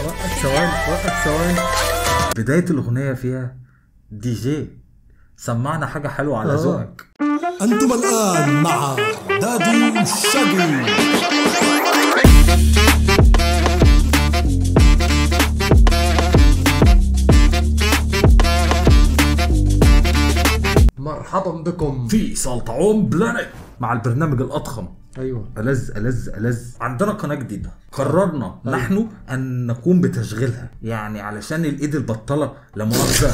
وقف ثواني وقف ثواني بداية الأغنية فيها دي جي سمعنا حاجة حلوة على آه. ذوقك أنتم الآن مع دادي الشقي مرحبا بكم في سلطعون بلانت مع البرنامج الأضخم ايوه ألذ ألذ ألذ عندنا قناة جديدة قررنا نحن أن نقوم بتشغيلها يعني علشان الإيد البطلة لا مؤاخذة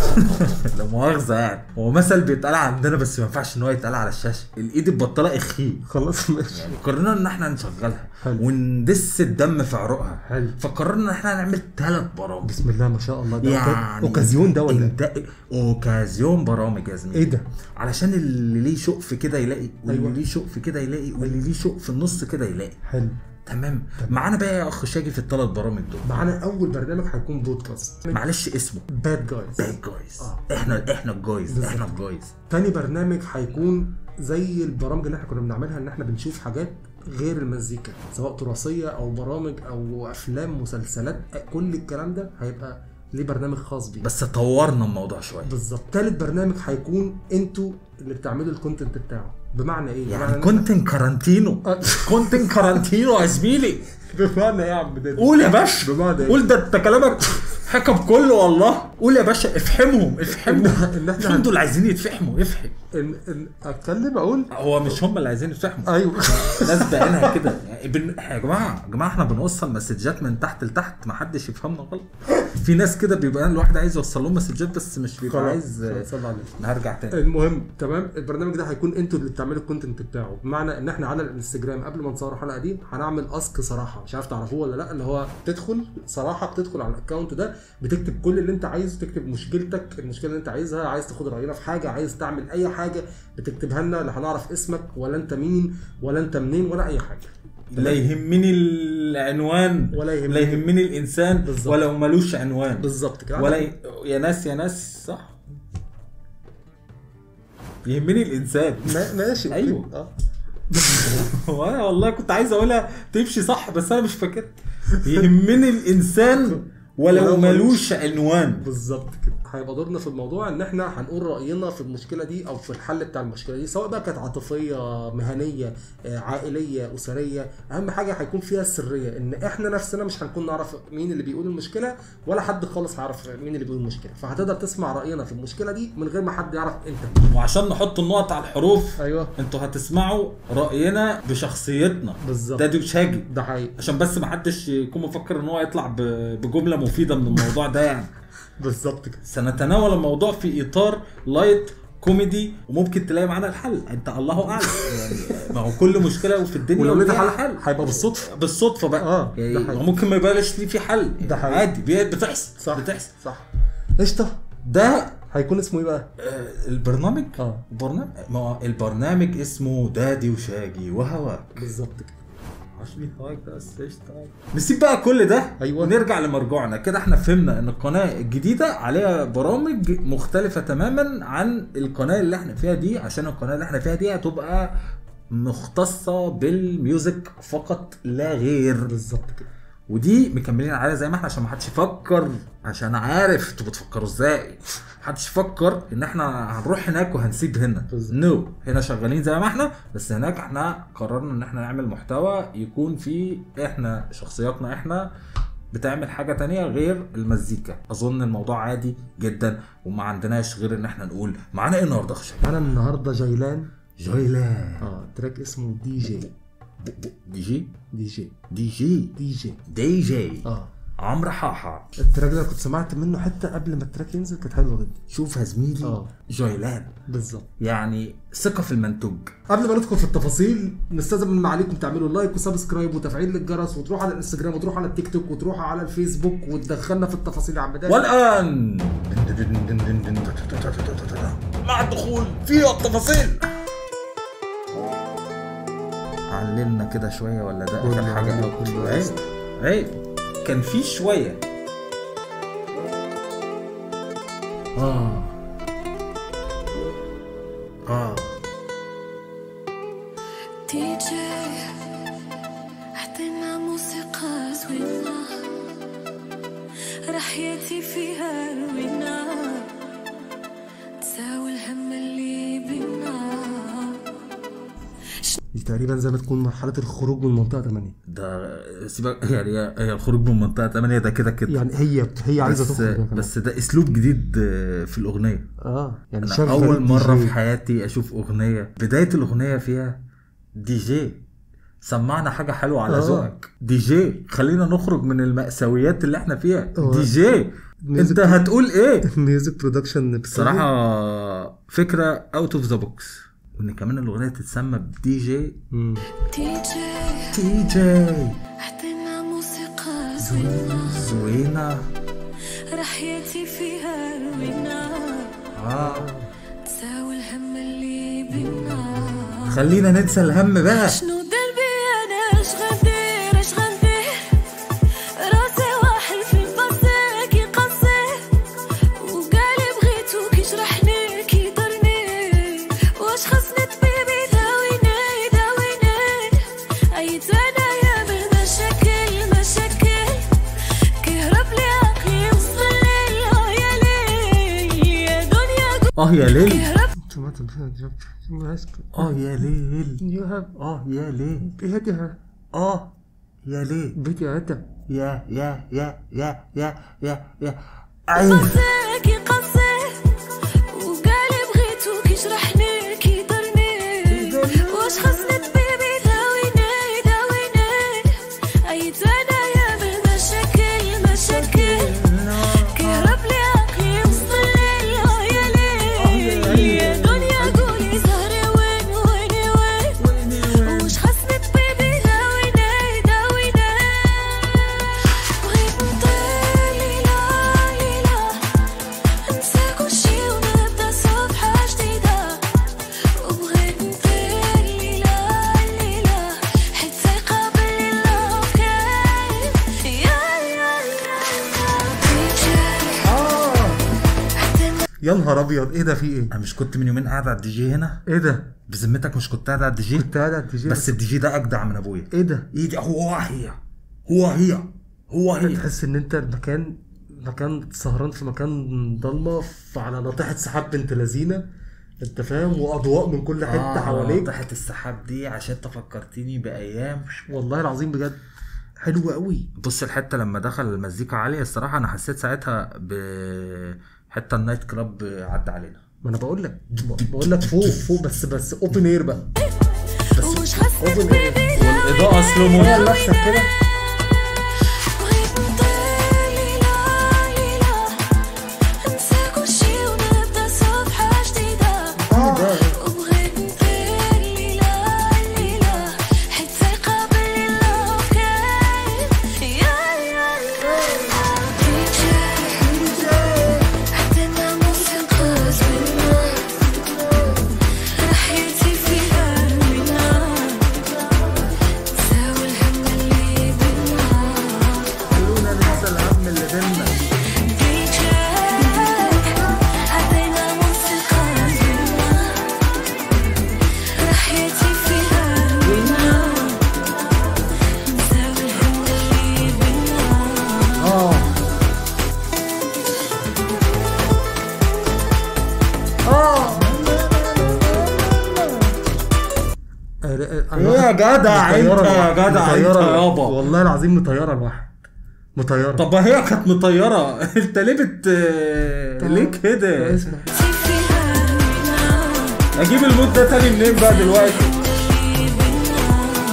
لا مؤاخذة يعني هو مثل بيتقال عندنا بس ما ينفعش إن هو يتقال على الشاشة الإيد البطلة إخيه خلاص ماشي قررنا ان احنا نشغلها حلو. وندس الدم في عروقها حلو. فقررنا ان احنا نعمل ثلاث برامج بسم الله ما شاء الله ده يعني اوكازيون ده ولا إيه؟ انت اوكازيون برامج يا زميلي ايه ده؟ علشان اللي ليه شوق في كده يلاقي واللي أيوة. ليه شوق في كده يلاقي واللي ليه شوق في النص كده يلاقي حلو تمام معانا بقى يا اخ شاجي في الثلاث برامج دول معانا اول برنامج هيكون بودكاست معلش اسمه باد جايز باد جايز آه. احنا احنا الجايز بالظبط. احنا الجايز تاني برنامج هيكون زي البرامج اللي احنا كنا بنعملها ان احنا بنشوف حاجات غير المزيكا سواء تراثيه او برامج او افلام مسلسلات كل الكلام ده هيبقى ليه برنامج خاص بيه بس طورنا الموضوع شويه بالظبط تالت برنامج هيكون انتوا اللي بتعملوا الكونتنت بتاعه بمعنى ايه؟ بمعنى يعني إن- كونتن كارانتينو آه. كونتن كارانتينو يا زميلي بمعنى ايه يا عم ده؟ قول يا باشا بمعنى إيه؟ قول ده انت كلامك حكم كله والله قول يا باشا افحمهم افحمهم إن إحنا- افحم دول عايزين يتفحموا افحم ان ان اتكلم اقول هو مش هم اللي عايزين يتفحموا ايوه ناس بعينها كده يعني بن... يا جماعه يا جماعه احنا بنوصل مسجات من تحت لتحت ما حدش يفهمنا غلط في ناس كده بيبقى الواحد عايز يوصل لهم مسجات بس مش بيبقى عايز خلاص صلى عليه هرجع تاني المهم تمام البرنامج ده هيكون انتوا اللي بتعملوا الكونتنت بتاعه بمعنى ان احنا على الانستجرام قبل ما نصور الحلقه دي هنعمل اسك صراحه مش عارف تعرفوه ولا لا اللي هو تدخل صراحه بتدخل على الاكونت ده بتكتب كل اللي انت عايزه تكتب مشكلتك المشكله اللي انت عايزها عايز تاخد راينا في حاجه عايز تعمل اي حاجه بتكتبها لنا لا هنعرف اسمك ولا انت مين ولا انت منين ولا اي حاجه لا يهمني العنوان ولا يهمني. لا يهمني الانسان بالظبط. ولو ملوش عنوان بالظبط كده ولا ي... يا ناس يا ناس صح يهمني الانسان ما- ماشي أوكي. أيوه. اه وانا والله كنت عايز اقولها تمشي صح بس انا مش فاكر يهمني الانسان ولو ولو ملوش عنوان بالظبط كده هيبقى دورنا في الموضوع ان احنا هنقول راينا في المشكله دي او في الحل بتاع المشكله دي سواء بقى كانت عاطفيه مهنيه آه، عائليه اسريه اهم حاجه هيكون فيها السريه ان احنا نفسنا مش هنكون نعرف مين اللي بيقول المشكله ولا حد خالص هيعرف مين اللي بيقول المشكله فهتقدر تسمع راينا في المشكله دي من غير ما حد يعرف انت وعشان نحط النقط على الحروف ايوه انتوا هتسمعوا راينا بشخصيتنا بالظبط. ده دوشاجي ده حقيقي عشان بس ما حدش يكون مفكر ان هو يطلع ب- بجمله مفيده من الموضوع ده يعني بالظبط كده سنتناول الموضوع في اطار لايت كوميدي وممكن تلاقي معانا الحل انت الله اعلم يعني ما هو كل مشكله في الدنيا ولو لقيت ليها حل هيبقى بالصدفه بالصدفه بقى آه، يعني ده حقيقي. ممكن ما يبقاش ليه في حل ده حقيقي. عادي بي- بتحصل صح بتحصل صح قشطه ده هيكون اسمه ايه بقى؟ آه، البرنامج اه البرنامج ما هو البرنامج اسمه دادي وشاجي وهواك بالظبط كده عشان هواك بس قشطة. نسيب بقى كل ده أيوة. ونرجع لمرجوعنا كده احنا فهمنا ان القناه الجديده عليها برامج مختلفه تماما عن القناه اللي احنا فيها دي عشان القناه اللي احنا فيها دي هتبقى مختصه بالميوزك فقط لا غير بالظبط كده ودي مكملين عليها زي ما احنا عشان ما حدش يفكر عشان عارف انتوا بتفكروا ازاي محدش يفكر ان احنا هنروح هناك وهنسيب هنا بالظبط. نو no. هنا شغالين زي ما احنا بس هناك احنا قررنا ان احنا نعمل محتوى يكون فيه احنا شخصياتنا احنا بتعمل حاجة تانية غير المزيكا أظن الموضوع عادي جدا وما عندناش غير إن احنا نقول معانا إيه النهاردة يا خشب؟ انا النهارده جيلان جايلان اه تراك اسمه دي جي دي جي دي جي دي جي دي جي دي جي اه عمرو حاحة التراك ده أنا كنت سمعت منه حته قبل ما التراك ينزل كانت حلوه جدا شوف يا زميلي اه. جايلان بالظبط يعني ثقة في المنتوج قبل ما ندخل في التفاصيل نستاذن من عليكم تعملوا لايك وسبسكرايب وتفعيل للجرس وتروحوا على الانستجرام وتروحوا على التيك توك وتروحوا على الفيسبوك وتدخلنا في التفاصيل يا عم ده والآن مع الدخول في التفاصيل علمنا كده شوية ولا ده كله آخر حاجة عادي، أو كله عيب عادي. عيب كان في شوية آه آه دي جي اعطينا موسيقى زوينة رحيتي فيها روينا تساوي الهم اللي بينا دي تقريبا زي ما تكون مرحله الخروج من منطقه 8 ده سيبك يعني هي هي الخروج من منطقه 8 ده كده كده يعني هي هي عايزه بس تخرج كمان. بس ده اسلوب جديد آه، في الاغنيه اه يعني انا شغل اول دي مره جي. في حياتي اشوف اغنيه بدايه الاغنيه فيها دي جي سمعنا حاجه حلوه على آه. ذوقك دي جي خلينا نخرج من المأساويات اللي احنا فيها آه. دي جي ميوزك- انت هتقول ايه ميوزك برودكشن بصراحه فكره اوت اوف ذا بوكس وان كمان الاغنيه تتسمى بدي جي مم. دي جي دي جي حطينا موسيقى زوينة زوينه رحيتي فيها روينا اه تساوي الهم اللي بينا خلينا ننسى الهم بقى شنو دربي انا اش غندير اش غندير راسي واحد في الباصي كي قصي وقالي بغيتو كي جرحني كي درني واش خصني طبيبي داويني داويني عيت انايا من مشاكل مشاكل كيهرب لي عقلي وسط الليل اه يا ليل يا دنيا اه يا ليل كيهرب اه يا ليل You have اه يا ليل بيتها اه يا ليل بيتها يا يا يا يا يا يا يا عين كي قصي وقالي بغيتو كي جرحني كي درني واش خصني طبيبي داويني داويني عيت انايا من مشاكل مشاكل كيهرب لي عقلي وسط الليل اه يا ليل يا دنيا قولي زهري وين ويني وين واش خصني طبيبي داويني داويني بغيت نطير ليلة ليلة ننسى كلشي ونبدا صفحة جديدة وبغيت نطير ليلة ليلة حيت ثقة باللي love كاين يا يا يا يا نهار ابيض ايه ده في ايه؟ انا مش كنت من يومين قاعد على الدي جي هنا ايه ده؟ بذمتك مش كنت قاعد على الدي جي كنت قاعد على الدي جي بس الدي جي ده اجدع من ابويا ايه ده؟ ايه ده هو هي هو هي هو هي تحس ان انت المكان مكان سهران في مكان ضلمه على ناطحه سحاب بنت لذينه انت فاهم واضواء من كل حته آه، حواليك تحت السحاب دي عشان انت فكرتني بايام والله العظيم بجد حلو قوي بص الحته لما دخل المزيكا عاليه الصراحه انا حسيت ساعتها ب حته النايت كلاب عدى علينا ما انا بقول لك بقول لك فوق فوق بس بس اوبن اير بقى وش خصني أوبن طبيبي والاضاءه سلو موشن نفسك كده بغيت نطير ليلة ليلة ننسى كلشي ونبدا صفحة جديدة وبغيت نطير ليلة ليلة حيت ثقة باللي love كاين يا يا يا دي جي حطينا موسيقى زوينة رحيتي فيها روينا تساوي الهم اللي بينا خلونا ننسى الهم اللي بينا دي جي حطينا موسيقى زوينة رحيتي فيها روينا تساوي الهم اللي بينا اه اه ايه يا جدع انت يا جدع انت يابا والله العظيم مطيره الواحد مطيره طب ما هي كانت مطيره انت ليه بت ليه كده اسمع فيها روينا اجيب المود ده تاني منين بقى دلوقتي اللي بينا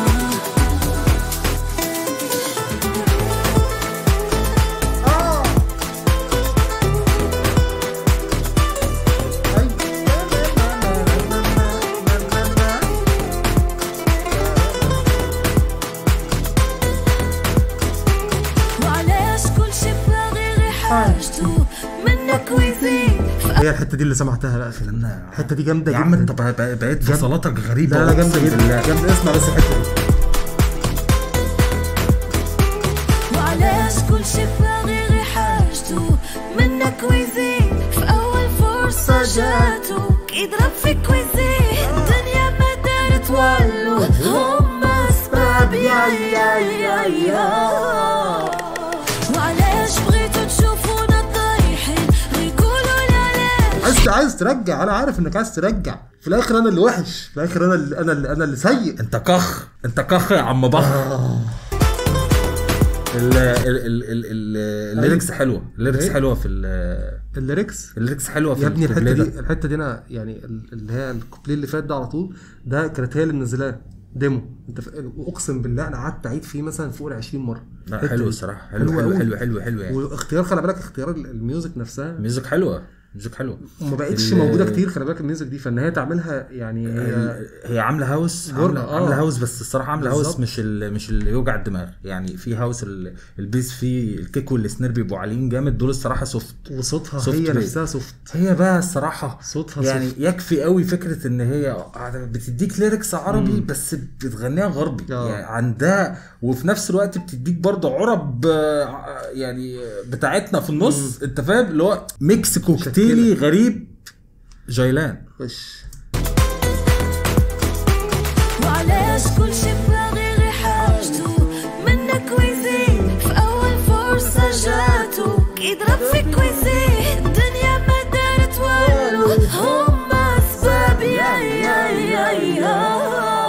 وعلاش كل شي باغي غير حاجته منك ويزيد هي الحته دي اللي سمعتها بقى في الحته دي جامده يا جدا عم انت بقى- بقى- بقيت فصلاتك غريبه لا لا جامده أقسم جدا بالله. جامده اسمع بس الحته دي وعلاش كل شي باغي غير حاجته منك ويزيد في اول فرصة جاتو كيضرب فيك ويزيد الدنيا ما دارت والو هما اسباب يا يا يا يا وعلاش بغيتو تشوف انت عايز ترجع انا عارف انك عايز ترجع في الاخر انا اللي وحش في الاخر انا اللي انا اللي انا اللي سيء انت كخ انت كخ يا عم بخ ال- ال- ال- ال- ال- الليركس حلوه الليركس ايه؟ حلوه في ال- الليركس الليركس حلوه في يا ابني الحته الكوبليه دي ده. الحته دي انا يعني ال- اللي هي الكوبليه اللي فات ده على طول ده كانت هي اللي منزلاه ديمو انت ف... اقسم بالله انا قعدت اعيد فيه مثلا فوق ال 20 مره لا الحتة حلو دي. الصراحه حلو حلوة حلو أوي. حلو حلو حلو يعني واختيار خلي بالك اختيار ال- الميوزك نفسها الميوزك حلوه الميوزك حلوه وما بقتش ال- موجوده كتير خلي بالك الميوزك دي فان هي تعملها يعني هي ال- هي عامله هاوس جرأة، عامله, آه. عامله هاوس بس الصراحه عامله هاوس بالظبط. مش ال مش اللي يوجع الدماغ يعني في هاوس ال- البيس فيه الكيك والسنير بيبقوا عاليين جامد دول الصراحه سوفت وصوتها سوفت هي بلاي. نفسها سوفت هي بقى الصراحه صوتها يعني سوفت. يكفي قوي فكره ان هي بتديك ليركس عربي بس بتغنيها غربي آه. يعني عندها وفي نفس الوقت بتديك برضه عرب آه، يعني بتاعتنا في النص انت فاهم اللي هو ميكس كوكتيلي غريب جايلان وش وعلاش كل شي باغي غير حاجته منك ويزيد في اول فرصة جاتو يضرب فيك ويزيد الدنيا ما دارت والو هم اسباب يا يا يا يا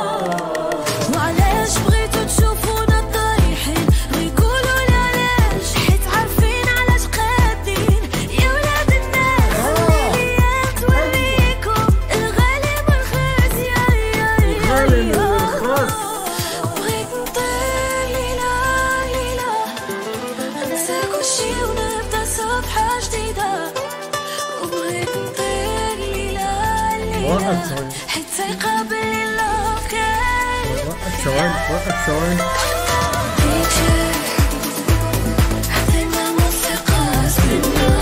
وعلاش بغيتو تشوفونا طايحين ويقولوا لا علاش حيت عارفين علاش قادين يا ولاد الناس خليلي توريكم الغالي والخاس يا يا يا يا بغيت نطير ليلة ليلة ننسى كل شي ونبدا صفحة جديدة وبغيت نطير ليلة وقف ليلة ثواني. حيت ثقة باللي love can وقف ثواني وقف ثواني عطينا موسيقى سنة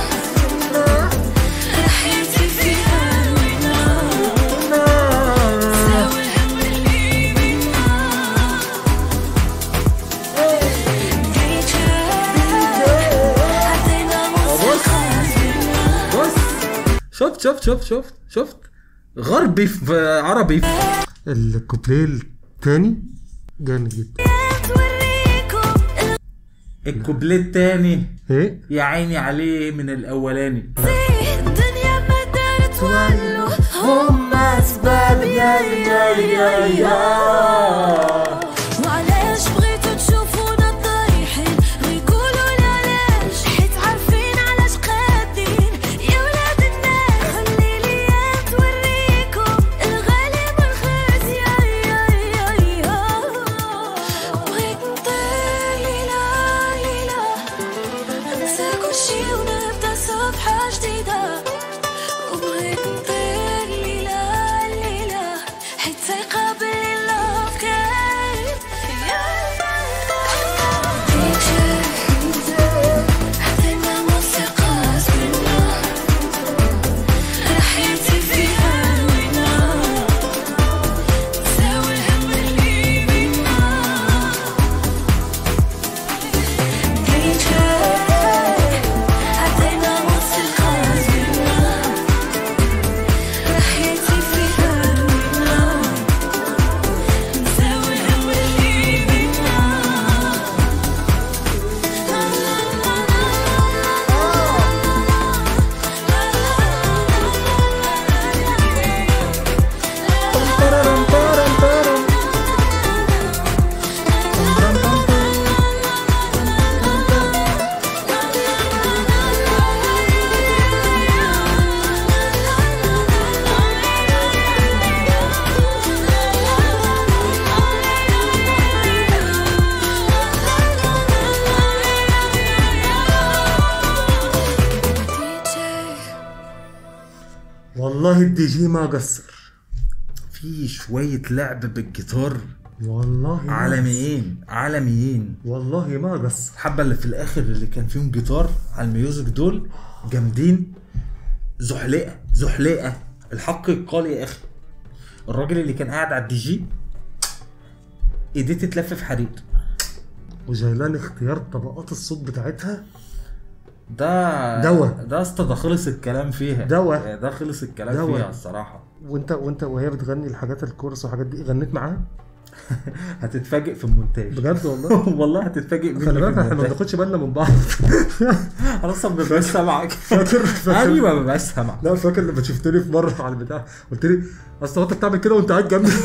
رحيتي فيها وينا ساوي الهم اللي بينا عطينا موسيقى سنة بص شفت شفت شفت شفت شفت غربي في عربي في الكوبليه التاني جامد جدا توريكم الكوبليه التاني ايه يا عيني عليه من الاولاني الدنيا ما دارت والو هم اسباب يا يا يا يا وعلاش بغيتو تشوفونا طايحين ويقولوا لا علاش حيت عارفين علاش قادين يا ولاد الناس خليلي توريكم الغالي والخاس يا يا يا يا بغيت نطير ليلة ليلة ننسى كل شي ونبدا صفحة جديدة وبغيت نطير ليلة ليلة حيت ثقة باللي love can عطينا موسيقى سنة رحيتي فيها وينا ساوي الهم اللي بينا عطينا موسيقى زينة رحيتي فيها وينا نساوي الهم اللي بينا والله الدي جي ما قصر في شويه لعب بالجيتار والله ما عالميين عالميين والله ما قصر الحبه اللي في الاخر اللي كان فيهم جيتار على الميوزك دول جامدين زحلقه زحلقه الحق يقال يا اخي الراجل اللي كان قاعد على الدي جي ايديه تتلف في حرير وجايلان اختيار طبقات الصوت بتاعتها ده دوا. ده اسطى ده خلص الكلام فيها دوا. ده خلص الكلام دوا. فيها الصراحه وانت وانت وهي بتغني الحاجات الكورس والحاجات دي غنيت معاها هتتفاجئ في المونتاج بجد والله والله هتتفاجئ مني خلي في بالك احنا ما المونتاج بناخدش بالنا من بعض انا اصلا ما ببقاش سامعك فاكر فاكر ايوه ما ببقاش سامعك لا فاكر لما شفتني في مره على البتاع قلت لي اصل هو انت بتعمل كده وانت قاعد جنبي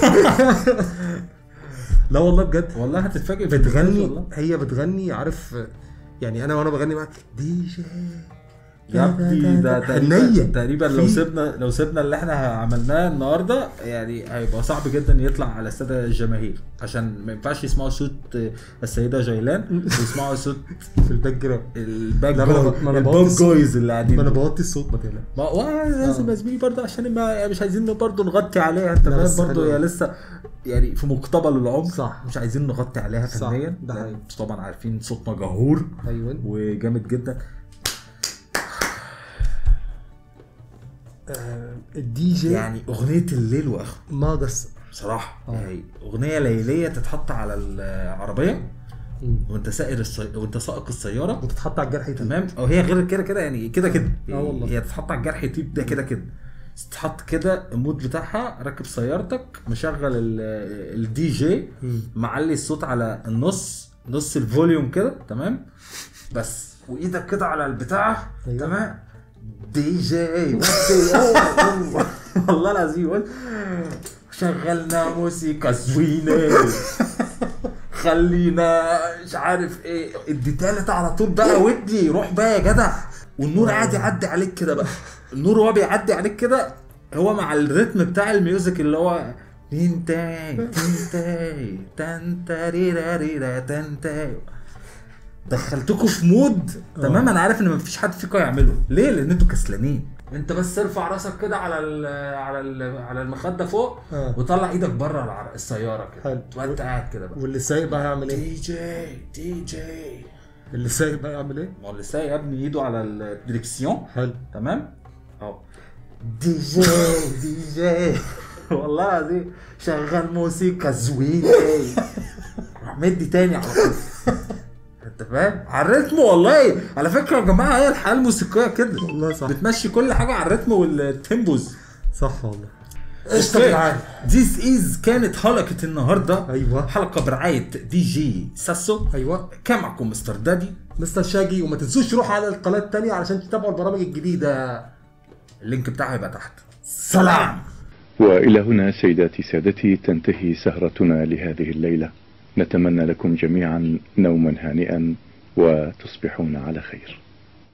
لا والله بجد والله هتتفاجئ في المونتاج بتغني والله. هي بتغني عارف يعني انا وانا بغني معاك دي جي يا ابني ده تقريبا حنية. تقريبا لو في- سيبنا لو سيبنا اللي احنا عملناه النهارده يعني هيبقى صعب جدا يطلع على الساده الجماهير عشان ما ينفعش يسمعوا صوت السيده جيلان ويسمعوا صوت في الباك جراوند الباك لا، ما أنا جوي ب- ما أنا الباك بوطي الصوت. جويز اللي قاعدين ما انا دول. بوطي الصوت ما تقلقش ما هو لازم يا زميلي برضه عشان ما مش عايزين برضه نغطي عليها انت لا، فاهم بس برضه حلو. هي لسه يعني في مقتبل العمر صح. مش عايزين نغطي عليها صح، فنيا ده لأن حقيقي. طبعا عارفين صوتنا جهور ايوه وجامد جدا آه، الدي جي يعني اغنيه الليل واخره ما قصر بصراحه آه. يعني اغنيه ليليه تتحط على العربيه وانت سائر السي... وانت سائق السياره وتتحط على الجرح يتم تمام او هي غير كده كده يعني كده كده آه والله. هي تتحط على الجرح يطيب ده كده كده تتحط كده المود بتاعها راكب سيارتك مشغل ال- الدي جي مم. معلي الصوت على النص نص الفوليوم كده تمام بس وايدك كده على البتاع أيوة. تمام دي جي ودي- أوه، أوه. والله العظيم قلت شغلنا موسيقى زوينه خلينا مش عارف ايه اديتالت على طول بقى ودي روح بقى يا جدع والنور قاعد يعدي عليك كده بقى النور وهو بيعدي عليك كده هو مع الريتم بتاع الميوزك اللي هو تنتاي تنتاي تنتاريراريرا تنتاي دخلتكم في مود تمام انا عارف ان مفيش حد فيكم يعمله ليه لان انتوا كسلانين انت بس ارفع راسك كده على ال على ال على المخده فوق آه. وطلع ايدك بره العر- السياره كده حلو. تبقى انت قاعد كده بقى واللي سايق بقى هيعمل ايه؟ دي جي دي جي اللي سايق بقى يعمل ايه؟ ما هو اللي سايق يا ابني ايده على الدريكسيون حلو تمام اهو دي جي دي جي والله العظيم شغال موسيقى زوينه روح مدي تاني على طول انت فاهم على الريتم والله على فكره يا جماعه هي الحياه الموسيقيه كده والله صح بتمشي كل حاجه على الريتم والتيمبوز صح والله قشطه يا جدعان ذيس از كانت حلقه النهارده ايوه حلقه برعايه دي جي ساسو ايوه كان معكم مستر دادي مستر شاجي وما تنسوش تروحوا على القناه الثانيه علشان تتابعوا البرامج الجديده اللينك بتاعها يبقى تحت سلام والى هنا سيداتي سادتي تنتهي سهرتنا لهذه الليله نتمنى لكم جميعا نوما هانئا وتصبحون على خير